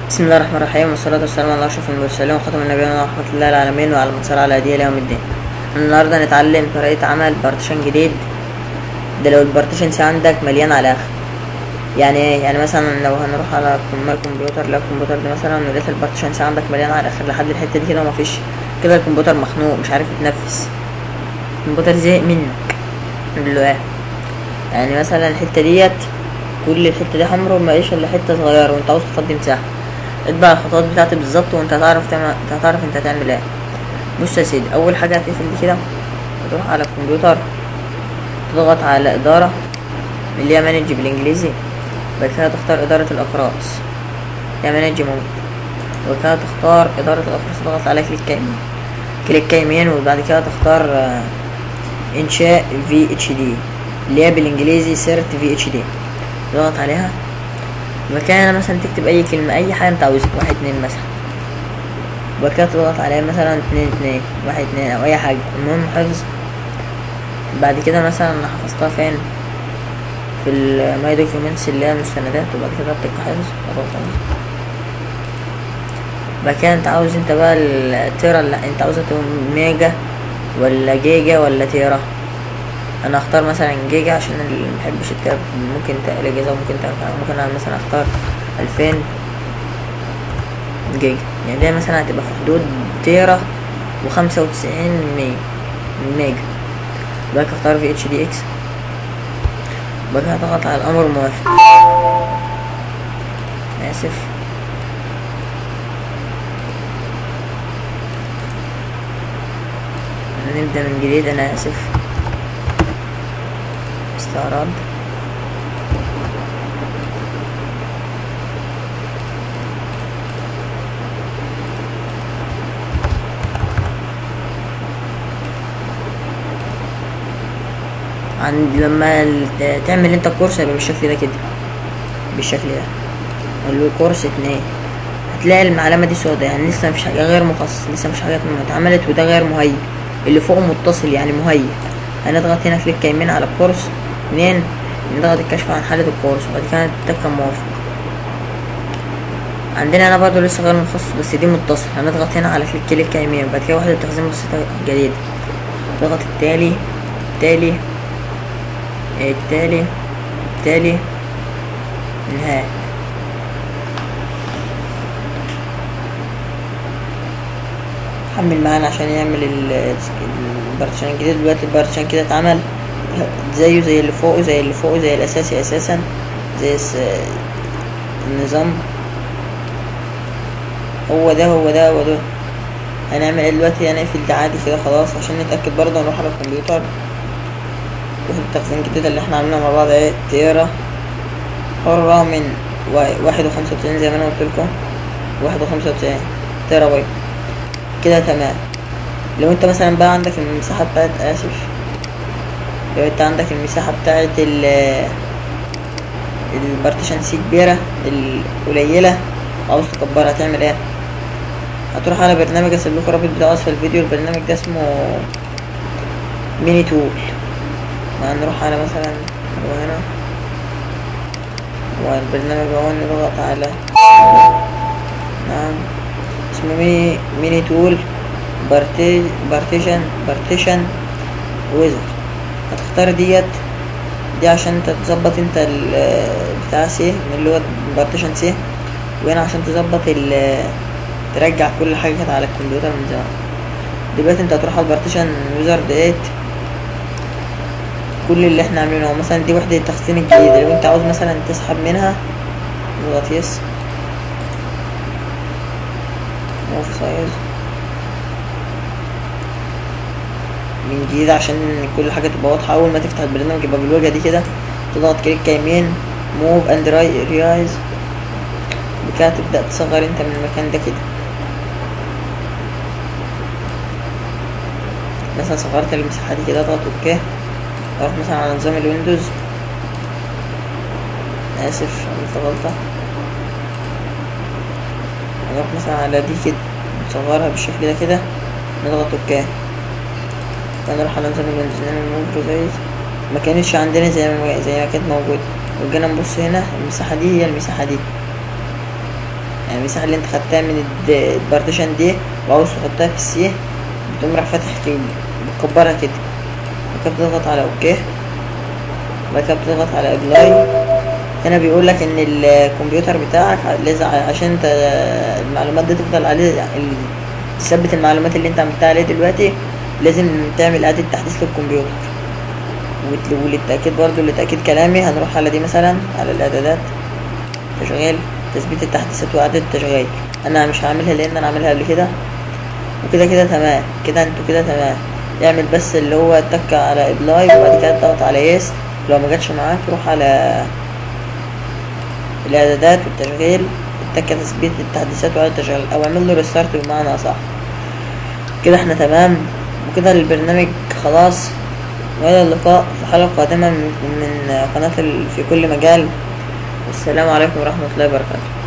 بسم الله الرحمن الرحيم والصلاة والسلام على أشرف المرسلين وخاتم النبيين ورحمة الله العالمين وعلى من سار على هديه يوم الدين النهاردة نتعلم طريقة عمل بارتيشن جديد ده لو البارتيشن سي عندك مليان على الآخر يعني ايه يعني مثلا لو هنروح على كم- كمبيوتر لو الكمبيوتر ده مثلا ولقيت البارتيشن سي عندك مليان على الآخر لحد الحتة دي كده ومفيش كده الكمبيوتر مخنوق مش عارف يتنفس الكمبيوتر زهق منك نقول له ايه يعني مثلا الحتة ديت كل الحتة دي حمرا ومبقاش الا حتة صغيرة وانت عاوز تفضي مساحة اتبع الخطوات بتاعتي بالظبط وانت هتعرف تعمل انت هتعرف انت هتعمل ايه بص يا سيدي اول حاجة هتقفل دي كده وتروح على الكمبيوتر تضغط على ادارة اللي هي مانج بالانجليزي بعد كده تختار ادارة الاقراص هي مانج مود وبعد كده تختار ادارة الاقراص تضغط على كليك يمين كليك يمين وبعد كده تختار آه، انشاء في اتش دي اللي هي بالانجليزي سيرت في اتش دي تضغط عليها مكان مثلا تكتب اي كلمة اي حاجة انت عاوزها واحد اتنين مثلا وبعد كده تضغط عليها مثلا اتنين اتنين واحد اتنين او اي حاجة المهم حفظ بعد كده مثلا انا حفظتها فين في الماي دوكيومنتس اللي هي المستندات وبعد كده بتبقى حفظ اضغط حفظ بعد كده انت عاوز انت بقى التيرا اللي انت عاوزها تبقى ميجا ولا جيجا ولا تيرا انا اختار مثلا جيجا عشان اللي محبش التيرا ممكن تقل جيجا وممكن تقل ممكن انا مثلا اختار الفين جيجا يعني ده مثلا هتبقى في حدود تيرا وخمسة وتسعين ميجا ميجا بقى اختار في اتش دي اكس بقى اضغط على الامر موافق اسف نبدأ من جديد انا اسف استعراض عند لما ال- تعمل انت الكورس هيبقى بالشكل ده كده بالشكل ده قول له كورس اتنين هتلاقي العلامة دي سودا يعني لسه مفيش حاجة غير مخصص لسه مفيش حاجات ما اتعملت وده غير مهيئ اللي فوقه متصل يعني مهيئ هنضغط هنا كليك يمين على الكورس اتنين نضغط الكشف عن حالة الكورس وبعد كده نتك موافق عندنا هنا برضه لسه غير مخصص بس دي متصل هنضغط هنا على كليك كليك يمين بعد كده وحدة تخزين بسيطة جديدة نضغط التالي التالي التالي التالي نهاية حمل معانا عشان يعمل ال- البارتيشن الجديد دلوقتي البارتيشن كده اتعمل زيه زي اللي فوقه زي اللي فوقه زي الاساسي اساسا زي الس- النظام هو ده هو ده هو ده هنعمل ايه دلوقتي هنقفل ده عادي كده خلاص عشان نتأكد برضه نروح على الكمبيوتر وفي التخزين الجديد اللي احنا عاملينه مع بعض ايه تيرا حرة من وا- واحد وخمسة وتسعين زي ما انا قلت لكم واحد وخمسة وتسعين تيرا بايت كده تمام لو انت مثلا بقى عندك المساحة بتاعت اسف لو انت عندك المساحة بتاعت ال البارتيشن سي كبيرة القليلة عاوز تكبرها تعمل ايه هتروح على برنامج اسيب لكم الرابط بتاعه اسفل الفيديو البرنامج ده اسمه ميني تول هنروح على مثلا هو هنا والبرنامج اهو نضغط على نعم اسمه ميني ميني تول بارتي بارتيشن بارتيشن ويزر هتختار ديت دي عشان انت تظبط انت ال بتاع سي اللي هو بارتيشن سي وهنا عشان تظبط ال ترجع كل حاجة كانت على الكمبيوتر من زمان دلوقتي انت هتروح على البارتيشن ويزر ديت كل اللي احنا عاملينه هو مثلا دي وحدة التخزين الجديدة لو انت عاوز مثلا تسحب منها اضغط يس موف سايز من جديد عشان كل حاجة تبقى واضحة أول ما تفتح البرنامج يبقى بالواجهة دي كده تضغط كليك يمين موف اند رايز بكده تبدأ تصغر انت من المكان ده كده مثلا صغرت المساحة دي كده اضغط اوكي اروح مثلا على نظام الويندوز اسف عملت غلطة نروح مثلا على دي كده نصغرها بالشكل ده كده نضغط اوكي فنروح على نظام الويندوز نعمل موف ريزايز ما كانتش عندنا زي ما زي ما كانت موجودة وجينا نبص هنا المساحة دي هي المساحة دي يعني المساحة اللي انت خدتها من الد- البارتيشن دي وعاوز تحطها في السي بتقوم راح فاتح كده بتكبرها كده بعد كده بتضغط على اوكي بعد كده بتضغط على ابلاي هنا بيقول لك ان الكمبيوتر بتاعك لازم عشان انت المعلومات دي تفضل عليه ال- تثبت المعلومات اللي انت عملتها عليه دلوقتي لازم تعمل اعادة تحديث للكمبيوتر وت- وللتأكيد برضو لتأكيد كلامي هنروح على دي مثلا على الإعدادات تشغيل تثبيت التحديثات وإعادة التشغيل أنا مش هعملها لأن أنا عاملها قبل كده وكده كده تمام كده انتوا كده تمام اعمل بس اللي هو تك على ابلاي وبعد كده تضغط على يس لو ما جاتش معاك روح على الاعدادات والتشغيل تك تثبيت التحديثات وإعادة التشغيل او اعمل له ريستارت بمعنى اصح كده احنا تمام وكده البرنامج خلاص والى اللقاء في حلقة قادمة من من قناة ال- في كل مجال والسلام عليكم ورحمة الله وبركاته